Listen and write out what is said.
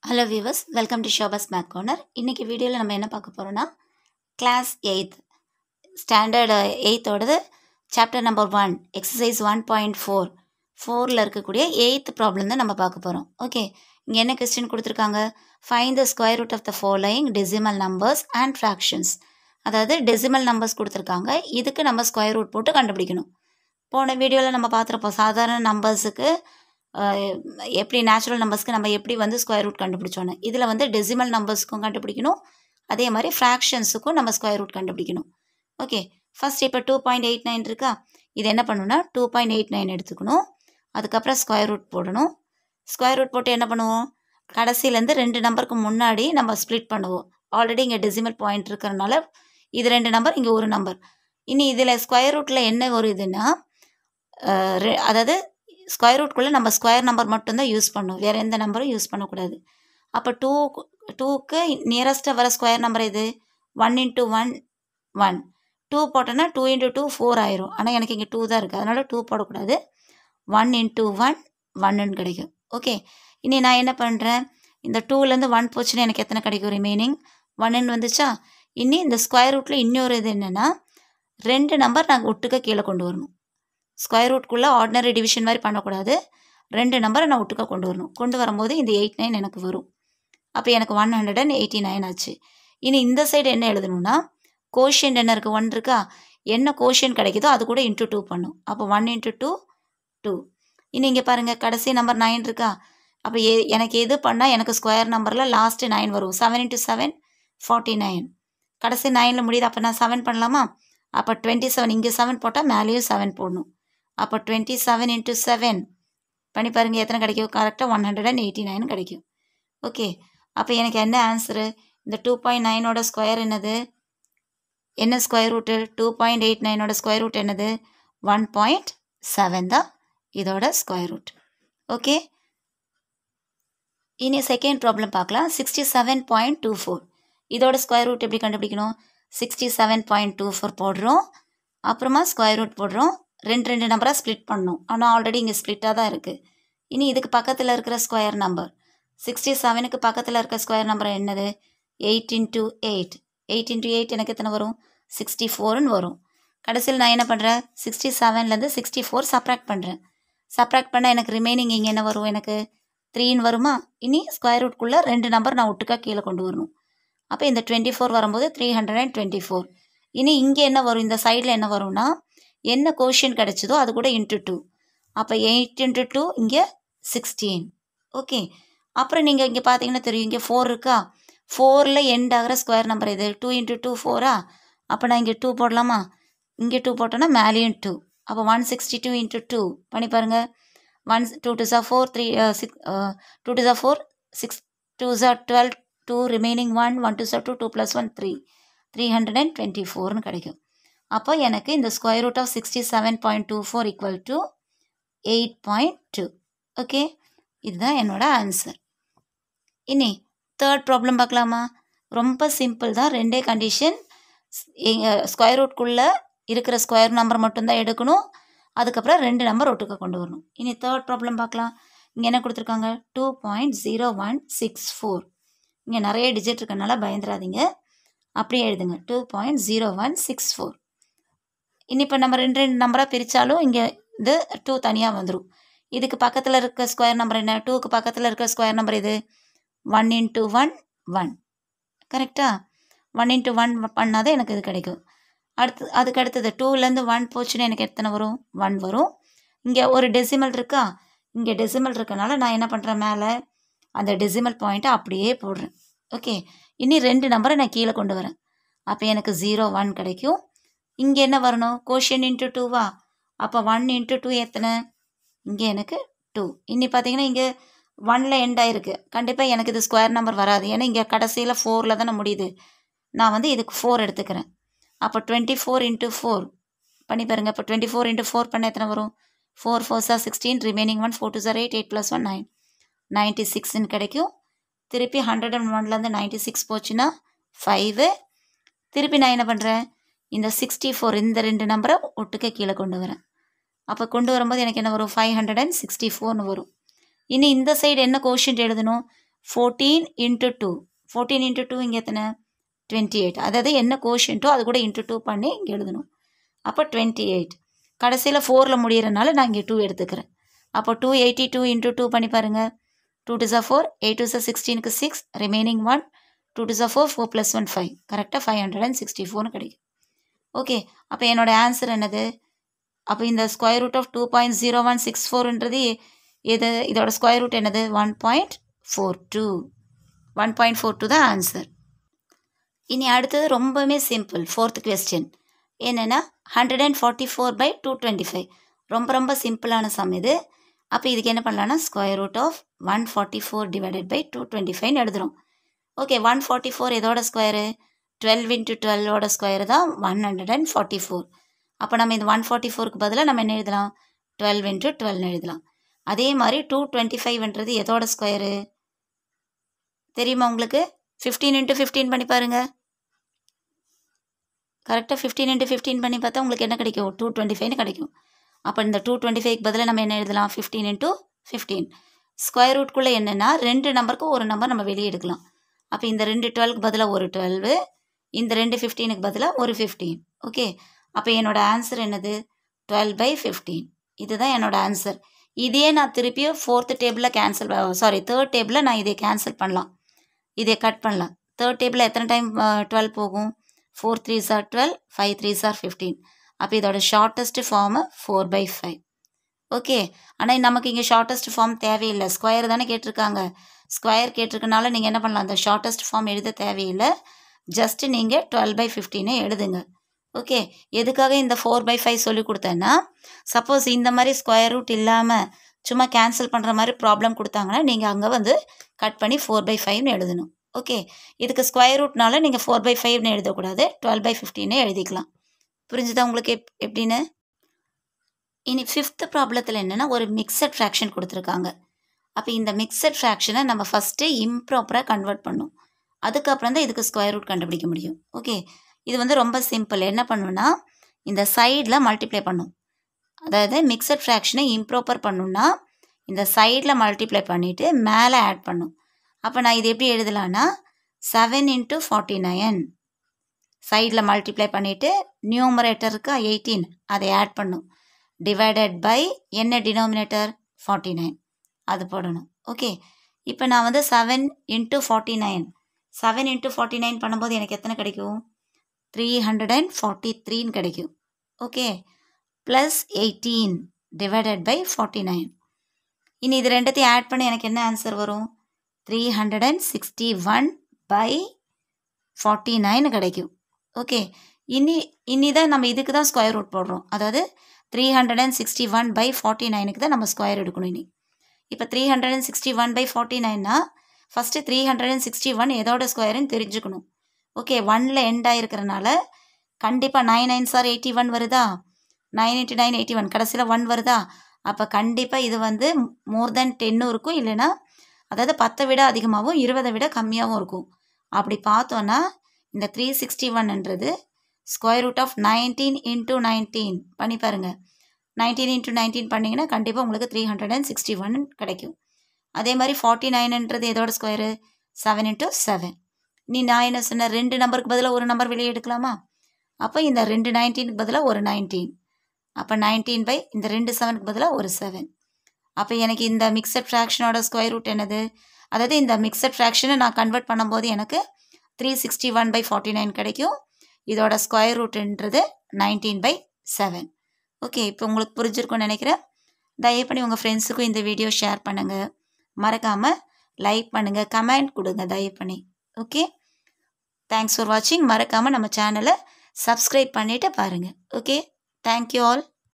hello viewers welcome to ஷோபஸ் math corner இன்றைக்கி வீடியோவில் நம்ம என்ன பார்க்க போகிறோன்னா கிளாஸ் எயித் ஸ்டாண்டர்டு எயித்தோடது chapter number one exercise one point four ஃபோரில் இருக்கக்கூடிய எயித் ப்ராப்ளம் தான் நம்ம பார்க்க போகிறோம் ஓகே இங்கே என்ன கொஸ்டின் கொடுத்துருக்காங்க find the square root of the following decimal numbers and fractions அதாவது டெசிமல் நம்பர்ஸ் கொடுத்துருக்காங்க இதுக்கு நம்ம ஸ்கொயர் ரூட் போட்டு கண்டுபிடிக்கணும் போன வீடியோவில் நம்ம பார்த்துருப்போம் சாதாரண நம்பர்ஸுக்கு எப்படி நேச்சுரல் நம்பர்ஸ்க்கு நம்ம எப்படி வந்து ஸ்கொயர் ரூட் கண்டுபிடிச்சோன்னு இதில் வந்து டெசிமல் நம்பர்ஸ்க்கும் கண்டுபிடிக்கணும் அதே மாதிரி ஃப்ராக்ஷன்ஸுக்கும் நம்ம ஸ்கொயர் ரூட் கண்டுபிடிக்கணும் ஓகே ஃபஸ்ட் இப்போ டூ பாயிண்ட் எயிட் நைன் இருக்கா இது என்ன பண்ணணும்னா டூ பாயிண்ட் எயிட் நைன் எடுத்துக்கணும் அதுக்கப்புறம் ஸ்கொயர் ரூட் போடணும் ஸ்கொயர் ரூட் போட்டு என்ன பண்ணுவோம் கடைசியிலேருந்து ரெண்டு நம்பருக்கு முன்னாடி நம்ம ஸ்ப்ளிட் பண்ணுவோம் ஆல்ரெடி இங்கே டெசிமல் பாயிண்ட் இருக்கிறனால இது ரெண்டு நம்பர் இங்கே ஒரு நம்பர் இனி இதில் ஸ்கொயர் ரூட்டில் என்ன ஒரு இதுன்னா அதாவது ஸ்கொயர் ரூட்குள்ளே நம்ம ஸ்கொயர் நம்பர் மட்டும்தான் யூஸ் பண்ணணும் வேறு எந்த நம்பரும் யூஸ் பண்ணக்கூடாது அப்போ டூ டூக்கு நியரஸ்ட்டாக வர ஸ்கொயர் நம்பர் இது one into one one two போட்டோன்னா டூ இன்ட்டு டூ ஃபோர் ஆயிரும் ஆனால் எனக்கு இங்கே டூ தான் இருக்குது அதனால் டூ போடக்கூடாது ஒன் இன்ட்டு ஒன் ஒன்னுன்னு கிடைக்கும் ஓகே இனி நான் என்ன பண்ணுறேன் இந்த டூலேருந்து ஒன் போச்சுன்னா எனக்கு எத்தனை கிடைக்கும் ரிமைனிங் ஒன்னுன்னு வந்துச்சா இனி இந்த ஸ்கொயர் ரூட்டில் இன்னொரு இது என்னென்னா ரெண்டு நம்பர் நாங்கள் ஒட்டுக்க கீழே கொண்டு வரணும் ஸ்கொயர் ரூட்குள்ளே ஆர்டினரி டிவிஷன் மாதிரி பண்ணக்கூடாது ரெண்டு நம்பரை நான் ஒட்டுக்க கொண்டு வரணும் கொண்டு வரும்போது இந்த எயிட் நைன் எனக்கு வரும் அப்போ எனக்கு one hundred and eighty nine ஆச்சு இனி இந்த சைடு என்ன எழுதணும்னா கோஷியன் என்ன இருக்குது ஒன் இருக்கா என்ன கோஷியன் கிடைக்குதோ அது கூட இன்ட்டு டூ பண்ணும் அப்போ ஒன் இன்ட்டு டூ டூ இனி இங்கே பாருங்கள் கடைசி நம்பர் நைன் இருக்கா அப்போ எ எனக்கு எது பண்ணால் எனக்கு ஸ்கொயர் நம்பரில் லாஸ்ட்டு நைன் வரும் seven into seven forty nine கடைசி நைனில் முடியுது அப்போ நான் செவன் பண்ணலாமா அப்போ டுவெண்ட்டி செவன் இங்கே செவன் போட்டால் மேலேயும் செவன் போடணும் அப்போ டுவெண்ட்டி செவன் இன்ட்டு செவன் பண்ணி பாருங்கள் எத்தனை கிடைக்கும் கரெக்டாக one hundred and eighty nine கிடைக்கும் ஓகே அப்போ எனக்கு என்ன ஆன்சரு இந்த டூ பாயிண்ட் நைனோட ஸ்கொயர் என்னது என்ன square root two point eight நைனோட ஸ்கொயர் ரூட் என்னது ஒன் பாயிண்ட் செவன் தான் இதோட ஸ்கொயர் ரூட் ஓகே இனி செகண்ட் ப்ராப்ளம் பார்க்கலாம் sixty seven point two four இதோட ஸ்கொயர் ரூட் எப்படி கண்டுபிடிக்கணும் sixty seven point two four போடுறோம் அப்புறமா ஸ்கொயர் ரூட் போடுறோம் ரெண்டு ரெண்டு நம்பராக ஸ்ப்ளிட் பண்ணணும் ஆனால் ஆல்ரெடி இங்கே ஸ்ப்ளிட்டாக தான் இருக்குது இனி இதுக்கு பக்கத்தில் இருக்கிற ஸ்கொயர் நம்பர் சிக்ஸ்டி செவனுக்கு பக்கத்தில் இருக்க ஸ்கொயர் நம்பர் என்னது eight into eight eight into eight எனக்கு எத்தனை வரும் சிக்ஸ்டி ஃபோர்னு வரும் கடைசியில் நான் என்ன பண்ணுறேன் சிக்ஸ்டி செவன்லேருந்து சிக்ஸ்டி ஃபோர் சப்ராக்ட் பண்ணுறேன் சப்ராக்ட் பண்ணால் எனக்கு ரிமைனிங் இங்கே என்ன வரும் எனக்கு த்ரீன்னு வருமா இனி ஸ்கொயர் ரூட்குள்ளே ரெண்டு நம்பர் நான் ஒட்டுக்கா கீழே கொண்டு வரணும் அப்போ இந்த டுவெண்ட்டி ஃபோர் வரும்போது three hundred and twenty four இனி இங்கே என்ன வரும் இந்த சைடில் என்ன வரும்னா என்ன கோஷியன் கிடச்சதோ அது கூட இன்ட்டு டூ அப்போ எயிட் இன்ட்டு டூ இங்கே சிக்ஸ்டீன் ஓகே அப்புறம் நீங்கள் இங்கே பார்த்தீங்கன்னா தெரியும் இங்கே ஃபோர் இருக்கா ஃபோரில் எண்ட் ஆகிற ஸ்கொயர் நம்பர் இது டூ இன்ட்டு டூ ஃபோரா அப்போ நான் இங்கே டூ போடலாமா இங்கே டூ போட்டோன்னா மேலேயும் டூ அப்போ one sixty two into two பண்ணி பாருங்கள் ஒன் டூ டூ ஜா four three six two two ஜா ஃபோர் சிக்ஸ் டூ ஜா twelve two remaining one one two ஜா two two plus one three three hundred and twenty ஃபோர்னு கிடைக்கும் அப்போ எனக்கு இந்த square root of sixty seven point two four equal to eight point two okay இதுதான் என்னோட answer இனி தேர்ட் ப்ராப்ளம் பார்க்கலாமா ரொம்ப சிம்பிள் தான் ரெண்டே கண்டிஷன் எங்கள் ஸ்கொயர் ரூட்குள்ளே இருக்கிற ஸ்கொயர் நம்பர் மட்டும்தான் எடுக்கணும் அதுக்கப்புறம் ரெண்டு நம்பர் ஒட்டுக்க கொண்டு வரணும் இனி தேர்ட் ப்ராப்ளம் பார்க்கலாம் இங்கே என்ன கொடுத்துருக்காங்க two point zero one six four இங்கே நிறைய டிஜிட் இருக்கனால பயந்துடாதீங்க அப்படியே எழுதுங்க two point zero one six four இனி இப்போ நம்ம ரெண்டு ரெண்டு நம்பராக பிரித்தாலும் இங்கே இது டூ தனியாக வந்துடும் இதுக்கு பக்கத்தில் இருக்க ஸ்கொயர் நம்பர் என்ன டூக்கு பக்கத்தில் இருக்க ஸ்கொயர் நம்பர் இது ஒன் இன்ட்டு ஒன் ஒன் கரெக்டா ஒன் இன்ட்டு ஒன் பண்ணால் தான் எனக்கு இது கிடைக்கும் அடுத்து அதுக்கு அடுத்தது டூலேருந்து ஒன் போச்சுன்னா எனக்கு எத்தனை வரும் ஒன் வரும் இங்கே ஒரு டெசிமல் இருக்கா இங்கே டெசிமல் இருக்கனால நான் என்ன பண்ணுறேன் மேலே அந்த டெசிமல் பாயிண்ட்டை அப்படியே போடுறேன் ஓகே இனி ரெண்டு நம்பரை நான் கீழே கொண்டு வரேன் அப்போ எனக்கு ஜீரோ ஒன் கிடைக்கும் இங்கே என்ன வரணும் கோஷியன் இன்ட்டு டூவா அப்போ ஒன் இன்ட்டு டூ எத்தனை இங்கே எனக்கு டூ இன்னி பார்த்தீங்கன்னா இங்கே ஒனில் எண்ட் ஆகிருக்கு கண்டிப்பாக எனக்கு இது ஸ்கொயர் நம்பர் வராது ஏன்னா இங்கே கடைசியில் ஃபோரில் தானே முடியுது நான் வந்து இதுக்கு ஃபோர் எடுத்துக்கிறேன் அப்போ டுவெண்ட்டி ஃபோர் இன்ட்டு ஃபோர் பண்ணி பாருங்கள் இப்போ டுவெண்ட்டி ஃபோர் இன்ட்டு ஃபோர் பண்ண எத்தனை வரும் ஃபோர் ஃபோர் சார் sixteen remaining one four two சார் eight eight plus one nine ninety சிக்ஸ்ன்னு கிடைக்கும் திருப்பி ஹண்ட்ரட் அண்ட் ஒன்லேருந்து நைன்ட்டி சிக்ஸ் போச்சுன்னா ஃபைவு திருப்பி நான் என்ன பண்ணுறேன் இந்த சிக்ஸ்டி ஃபோர் இந்த ரெண்டு நம்பரை ஒட்டுக்க கீழே கொண்டு வரேன் அப்போ கொண்டு வரும்போது எனக்கு என்ன வரும் ஃபைவ் ஹண்ட்ரட் அண்ட் சிக்ஸ்டி ஃபோர்னு வரும் இனி இந்த சைடு என்ன கோஷன்ட் எழுதணும் fourteen into two fourteen into two இங்கே எத்தனை டுவெண்ட்டி எயிட் அதாவது என்ன கோஷன்ட்டோ அது கூட இன்ட்டு டூ பண்ணி இங்கே எழுதணும் அப்போ டுவெண்ட்டி எயிட் கடைசியில் ஃபோரில் முடியறனால நான் இங்கே டூ எடுத்துக்கிறேன் அப்போ two eighty two into two பண்ணி பாருங்கள் டூ டூ சார் ஃபோர் எயிட் டூ சார் சிக்ஸ்டீனுக்கு six remaining one two two சார் four four plus one five கரெக்டாக ஃபைவ் ஹண்ட்ரட் அண்ட் சிக்ஸ்டி ஃபோர்னு கிடைக்கும் ஓகே அப்போ என்னோடய ஆன்சர் என்னது அப்போ இந்த square root of two point zero one six ஃபோர்ன்றது இது இதோட ஸ்கொயர் ரூட் என்னது one point four two one point four two தான் ஆன்சர் இனி அடுத்தது ரொம்பவுமே சிம்பிள் ஃபோர்த் கொஸ்டின் என்னென்னா hundred and forty four by two twenty five ரொம்ப ரொம்ப சிம்பிளான சம் இது அப்போ இதுக்கு என்ன பண்ணலான்னா square root of one forty four divided by two twenty ஃபைவ்னு எழுதுகிறோம் ஓகே ஒன் ஃபார்ட்டி ஃபோர் எதோட ஸ்கொயரு டுவெல் இன்ட்டு டுவெல்லோட ஸ்கொயர் தான் one hundred and forty four அப்போ நம்ம இந்த ஒன் ஃபார்ட்டி ஃபோருக்கு பதிலாக நம்ம என்ன எழுதலாம் டுவெல் இன்ட்டு டுவெல்னு எழுதலாம் அதே மாதிரி டூ டுவெண்ட்டி ஃபைவ்ன்றது எதோட ஸ்கொயரு தெரியுமா உங்களுக்கு ஃபிஃப்டீன் இன்ட்டு ஃபிஃப்டீன் பண்ணி பாருங்கள் கரெக்டாக ஃபிஃப்டீன் இன்ட்டு ஃபிஃப்டீன் பண்ணி பார்த்தா உங்களுக்கு என்ன கிடைக்கும் டூ டுவெண்ட்டி ஃபைவ்னு கிடைக்கும் அப்போ இந்த டூ டுவெண்ட்டி ஃபைவ்க்கு பதிலாக நம்ம என்ன எழுதலாம் ஃபிஃப்டீன் இன்ட்டு ஃபிஃப்டீன் ஸ்கொயர் ரூட்குள்ளே என்னென்னா ரெண்டு நம்பருக்கு ஒரு நம்பர் நம்ம வெளியே எடுக்கலாம் அப்போ இந்த ரெண்டு டுவெல்க்கு பதிலாக ஒரு டுவெல்வு இந்த ரெண்டு ஃபிஃப்டீனுக்கு பதிலாக ஒரு ஃபிஃப்டீன் ஓகே அப்போ என்னோடய ஆன்சர் என்னது டுவெல் பை ஃபிஃப்டீன் இதுதான் என்னோடய ஆன்சர் இதே நான் திருப்பியும் ஃபோர்த்து டேபிளில் கேன்சல் சாரி தேர்ட் டேபிளில் நான் இதை கேன்சல் பண்ணலாம் இதை கட் பண்ணலாம் தேர்ட் டேபிளில் எத்தனை டைம் டுவெல் போகும் ஃபோர் த்ரீ சார் டுவெல் ஃபைவ் த்ரீ சார் ஃபிஃப்டீன் அப்போ இதோட shortest form four by five okay ஆனால் நமக்கு இங்கே ஷார்ட்டஸ்ட் ஃபார்ம் தேவையில்லை ஸ்கொயர் தானே கேட்டிருக்காங்க ஸ்கொயர் கேட்டிருக்கனால நீங்கள் என்ன பண்ணலாம் அந்த ஷார்ட்டஸ்ட் ஃபார்ம் எழுத தேவையில்லை ஜஸ்ட்டு நீங்கள் டுவெல் பை ஃபிஃப்டீனே எழுதுங்க ஓகே எதுக்காக இந்த ஃபோர் பை ஃபைவ் சொல்லி கொடுத்தேன்னா சப்போஸ் இந்த மாதிரி ஸ்கொயர் ரூட் இல்லாமல் சும்மா கேன்சல் பண்ணுற மாதிரி ப்ராப்ளம் கொடுத்தாங்கன்னா நீங்கள் அங்கே வந்து கட் பண்ணி ஃபோர் பை ஃபைவ்னு எழுதணும் ஓகே இதுக்கு ஸ்கொயர் ரூட்னால நீங்கள் ஃபோர் பை ஃபைவ்னு எழுதக்கூடாது டுவெல் பை ஃபிஃப்டீனே எழுதிக்கலாம் புரிஞ்சுதா உங்களுக்கு எப் எப்படின்னு இனி ஃபிஃப்த் ப்ராப்ளத்தில் என்னென்னா ஒரு மிக்சட் ஃப்ராக்ஷன் கொடுத்துருக்காங்க அப்போ இந்த மிக்சட் ஃப்ராக்ஷனை நம்ம ஃபஸ்ட்டு இம்ப்ராப்பராக கன்வெர்ட் பண்ணும் அதுக்கப்புறம் தான் இதுக்கு ஸ்கொயர் ரூட் கண்டுபிடிக்க முடியும் ஓகே இது வந்து ரொம்ப சிம்பிள் என்ன பண்ணுன்னா இந்த சைடில் மல்டிப்ளை பண்ணும் அதாவது மிக்சட் ஃப்ராக்ஷனை இம்ப்ராப்பர் பண்ணுன்னா இந்த சைடில் மல்டிப்ளை பண்ணிவிட்டு மேலே ஆட் பண்ணும் அப்போ நான் இது எப்படி எழுதலான்னா செவன் இன்ட்டு ஃபார்ட்டி நைன் சைடில் மல்டிப்ளை பண்ணிவிட்டு நியூமரேட்டருக்கு எயிட்டீன் அதை ஆட் பண்ணும் டிவைடட் பை என்ன டினோமினேட்டர் ஃபார்ட்டி நைன் அது போடணும் ஓகே இப்போ நான் வந்து seven into forty nine seven into forty nine பண்ணும்போது எனக்கு எத்தனை கிடைக்கும் த்ரீ ஹண்ட்ரட் அண்ட் ஃபார்ட்டி த்ரீன்னு கிடைக்கும் okay plus eighteen divided by forty nine இனி இது ரெண்டத்தையும் ஆட் பண்ணி எனக்கு என்ன ஆன்சர் வரும் three hundred and sixty one by forty nine கிடைக்கும் ஓகே இனி இனி தான் நம்ம இதுக்கு தான் ஸ்கொயர் ரூட் போடுறோம் அதாவது three hundred and sixty one by forty நைனுக்கு தான் நம்ம ஸ்கொயர் எடுக்கணும் இனி இப்போ three hundred and sixty one by forty நைன்னா first three hundred and sixty one எதோட ஸ்கொயருன்னு தெரிஞ்சுக்கணும் ஓகே ஒனில் எண்ட் ஆகிருக்கிறனால கண்டிப்பாக நைன் நைன் சார் எயிட்டி ஒன் வருதா nine eighty nine eighty one கடைசியில் ஒன் வருதா அப்போ கண்டிப்பாக இது வந்து மோர் தென் டென்னும் இருக்கும் இல்லைன்னா அதாவது பத்தை விட அதிகமாகவும் இருபதை விட கம்மியாகவும் இருக்கும் அப்படி பார்த்தோன்னா இந்த த்ரீ சிக்ஸ்டி ஒன்ன்றது square root of nineteen into nineteen பண்ணி பாருங்கள் நைன்டீன் இன்ட்டு நைன்டீன் பண்ணிங்கன்னா கண்டிப்பாக உங்களுக்கு three hundred and sixty one கிடைக்கும் அதே மாதிரி ஃபார்ட்டி நைன்ன்றது எதோட ஸ்கொயரு செவன் இன்ட்டு செவன் நீ நான் என்ன சொன்ன ரெண்டு நம்பருக்கு பதிலாக ஒரு நம்பர் வெளியே எடுக்கலாமா அப்போ இந்த ரெண்டு நைன்டீனுக்கு பதிலாக ஒரு நைன்டீன் அப்போ நைன்டீன் பை இந்த ரெண்டு செவனுக்கு பதிலாக ஒரு செவன் அப்போ எனக்கு இந்த மிக்சட் ஃப்ராக்ஷனோட ஸ்கொயர் ரூட் என்னது அதாவது இந்த மிக்சட் ஃப்ராக்ஷனை நான் கன்வெர்ட் பண்ணும்போது எனக்கு three sixty one by forty nine கிடைக்கும் இதோட ஸ்கொயர் ரூட்டுன்றது நைன்டீன் பை செவன் ஓகே இப்போ உங்களுக்கு புரிஞ்சிருக்கும்னு நினைக்கிறேன் தயவு பண்ணி உங்கள் ஃப்ரெண்ட்ஸுக்கும் இந்த வீடியோ ஷேர் பண்ணுங்கள் மறக்காமல் லைக் பண்ணுங்கள் கமெண்ட் கொடுங்க தயவு பண்ணி ஓகே தேங்க்ஸ் ஃபார் வாட்சிங் மறக்காமல் நம்ம சேனலை சப்ஸ்கிரைப் பண்ணிவிட்டு பாருங்கள் ஓகே தேங்க்யூ ஆல்